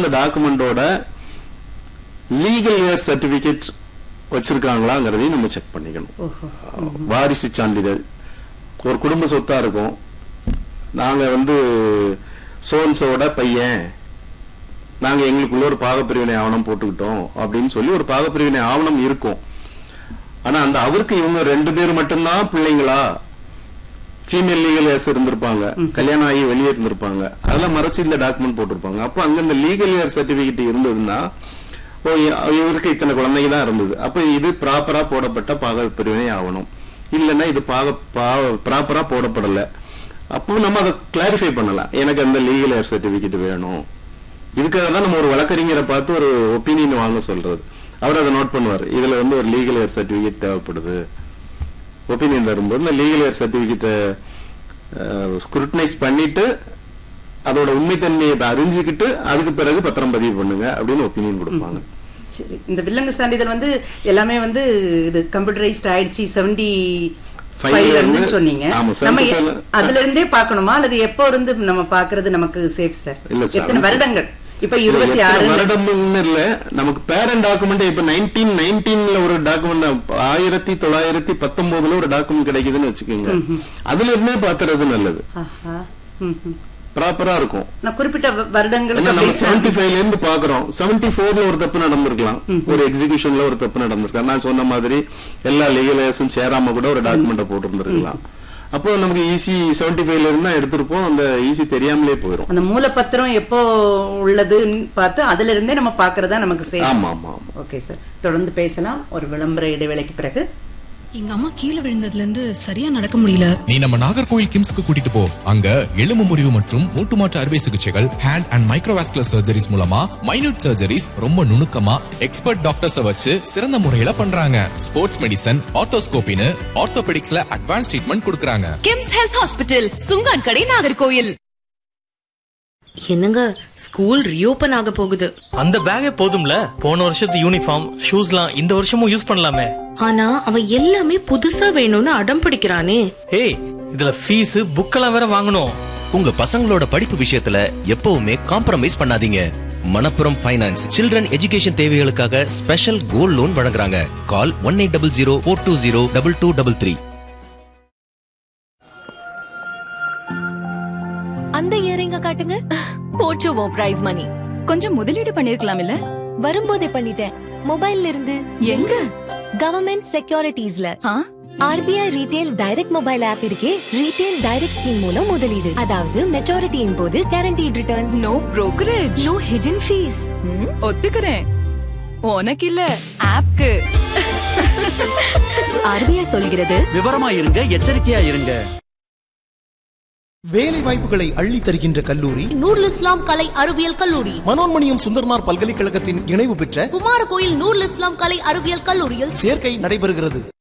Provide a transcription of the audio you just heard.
அந்த டாக்குமெண்டோட legal heir certificate வச்சிருக்காங்களாங்கிறதையும் நம்ம செக் பண்ணிக்கணும் ஓஹோ வாரிசு சான்றிதழ் ஒரு குடும்ப சொத்தா இருக்கும் நாங்க வந்து சோன்சோட பையன் நாங்க எங்களுக்குள்ள ஒரு பாகப்பிரிவினை ஆவணம் போட்டுக்கிட்டோம் அப்படின்னு சொல்லி ஒரு பாகப்பிரிவினை ஆவணம் இருக்கும் ஆனா அந்த அவருக்கு இவங்க ரெண்டு பேர் மட்டும்தான் பிள்ளைங்களா ஃபீமேல் லீகல் ஏர்ஸ் இருந்திருப்பாங்க கல்யாணம் ஆகி வெளியே இருந்திருப்பாங்க அதெல்லாம் மறைச்சு இந்த டாக்குமெண்ட் போட்டிருப்பாங்க அப்போ அங்க இந்த லீகல் இயர் சர்டிபிகேட் இருந்ததுன்னா ஓ இ- இவருக்கு இத்தனை குழந்தைங்க தான் இருந்தது அப்ப இது ப்ராப்பரா போடப்பட்ட பாக பிரிவினை ஆகணும் இல்லைன்னா இது பாக ப்ராப்பரா போடப்படல அப்போ நம்ம அதை கிளாரிஃபை பண்ணலாம் எனக்கு அந்த லீகல் ஏர் சர்டிபிகேட் வேணும் இதுக்காக தான் நம்ம ஒரு வழக்கறிஞரை பார்த்து ஒரு ஒப்பீனியன் வாங்க சொல்றது அவர் அதை நோட் பண்ணுவார் இதுல வந்து ஒரு லீகல் ஏர் சர்டிபிகேட் தேவைப்படுது ஒப்பீனியன் தரும்போது இந்த லீகல் ஏர் சர்டிபிகேட்டை ஸ்க்ரூட்டனைஸ் பண்ணிட்டு அதோட உண்மைத்தன்மையை அறிஞ்சுக்கிட்டு அதுக்கு பிறகு பத்திரம் பதிவு பண்ணுங்க அப்படின்னு ஒப்பீனியன் கொடுப்பாங்க சரி இந்த வில்லங்க சான்றிதழ் வந்து எல்லாமே வந்து இது கம்ப்யூட்டரைஸ்ட் ஆயிடுச்சு செவன்டி Five ஃபைவ்ல ல இருந்து இருந்து- சொன்னீங்க ஆமா, நம்ம 75 ல- அதுல இருந்தே பார்க்கணுமா அல்லது எப்போ இருந்து நம்ம பாக்குறது நமக்கு சேஃப் சார் இல்ல சார், எத்தனை அது- வருடங்கள் இப்ப இல்ல, இருபத்தி எத்தனை ஆறு வருடம்னு இல்ல நமக்கு பேரண்ட் டாக்குமெண்ட் இப்ப நைன்டீன் நைன்டீன்ல ஒரு டாக்குமெண்ட் ஆயிரத்தி தொள்ளாயிரத்தி பத்தொன்பதுல ஒரு டாக்குமெண்ட் கிடைக்குதுன்னு வச்சுக்கோங்க அதுல இருந்தே பாத்துறது நல்லது ஆஹா. ம், ம். ப்ராப்பரா இருக்கும் நான் குறிப்பிட்ட வ- வருடங்களுக்கு ஏன்னா நம்ம base செவன்டி ஃபைவ்ல இருந்து பாக்குறோம் செவன்டி ஃபோர்ல ஒரு தப்பு நடந்திருக்கலாம் ஒரு எக்ஸிகியூஷன்ல ஒரு தப்பு நடந்திருக்கலாம் நான் சொன்ன மாதிரி எல்லா லீகலேஸும் சேராம கூட ஒரு டாக்குமெண்ட்டை போட்டிருந்திருக்கலாம் அப்போ நமக்கு ஈஸி செவன்டி ஃபைவ்ல இருந்தா எடுத்திருப்போம் அந்த ஈஸி தெரியாமலே போயிடும் அந்த மூலப்பத்திரம் எப்போ உள்ளதுன்னு பார்த்து அதுல இருந்தே நம்ம பாக்குறதா நமக்கு சேஃப் ஆமா ஆமா ஆமா ஓகே சார் தொடர்ந்து பேசலாம் ஒரு விளம்பர இடைவேளைக்கு பிறகு எங்க அம்மா கீழே விழுந்ததுல இருந்து சரியா நடக்க முடியல நீ நம்ம நாகர்கோவில் கிம்ஸ்க்கு கூட்டிட்டு போ அங்க எலும்பு முறிவு மற்றும் மூட்டு மாற்று அறுவை சிகிச்சைகள் ஹேண்ட் அண்ட் மைக்ரோவாஸ்குலர் சர்ஜரிஸ் மூலமா மைனூட் சர்ஜரிஸ் ரொம்ப நுணுக்கமா எக்ஸ்பர்ட் டாக்டர்ஸ வச்சு சிறந்த முறையில பண்றாங்க ஸ்போர்ட்ஸ் மெடிசன் ஆர்த்தோஸ்கோபின்னு ஆர்த்தோபெடிக்ஸ்ல அட்வான்ஸ் ட்ரீட்மெண்ட் கொடுக்கறாங்க கிம்ஸ் ஹெல்த் ஹாஸ்பிட்டல் சுங்கான் கடை நாகர்கோயில் என்னங்க ஸ்கூல் ரீஓபன் ஆக போகுது அந்த பேக்கே போதும்ல போன வருஷத்து யூனிஃபார்ம் ஷூஸ்லாம் இந்த வருஷமும் யூஸ் பண்ணலாமே ஆனா அவன் எல்லாமே புதுசா வேணும்னு அடம் பிடிக்கிறானே ஏய் இதுல ஃபீஸ் புக்கெல்லாம் வேற வாங்கணும் உங்க பசங்களோட படிப்பு விஷயத்துல எப்பவுமே காம்ப்ரமைஸ் பண்ணாதீங்க மணப்புரம் ஃபைனான்ஸ் சில்ட்ரன் எஜுகேஷன் தேவைகளுக்காக ஸ்பெஷல் கோல்ட் லோன் வழங்குறாங்க call one eight double zero four two zero double two double three அந்த இயரிங்க காட்டுங்க போச்சுவோம் பிரைஸ் மணி கொஞ்சம் முதலீடு பண்ணிருக்கலாம் இல்ல வரும்போதே பண்ணிட்டேன் மொபைல்ல இருந்து எங்க கவர்மெண்ட் செக்யூரிட்டிஸ்ல RBI retail direct mobile app இருக்கே ரீடெயில் டைரக்ட் ஸ்கீம் மூலம் முதலீடு அதாவது மெச்சூரிட்டியின் போது guaranteed return no brokerage no hidden fees ஒத்துக்கிறேன் உனக்கு இல்ல ஆப்க்கு ஆர்பிஐ சொல்கிறது விவரமா இருங்க எச்சரிக்கையா இருங்க வேலை வாய்ப்புகளை அள்ளி தருகின்ற கல்லூரி நூருல் இஸ்லாம் கலை அறிவியல் கல்லூரி மனோன்மணியம் சுந்தர்மார் பல்கலைக்கழகத்தின் இணைவு பெற்ற குமாரகோயில் நூருல் இஸ்லாம் கலை அறிவியல் கல்லூரியில் சேர்க்கை நடைபெறுகிறது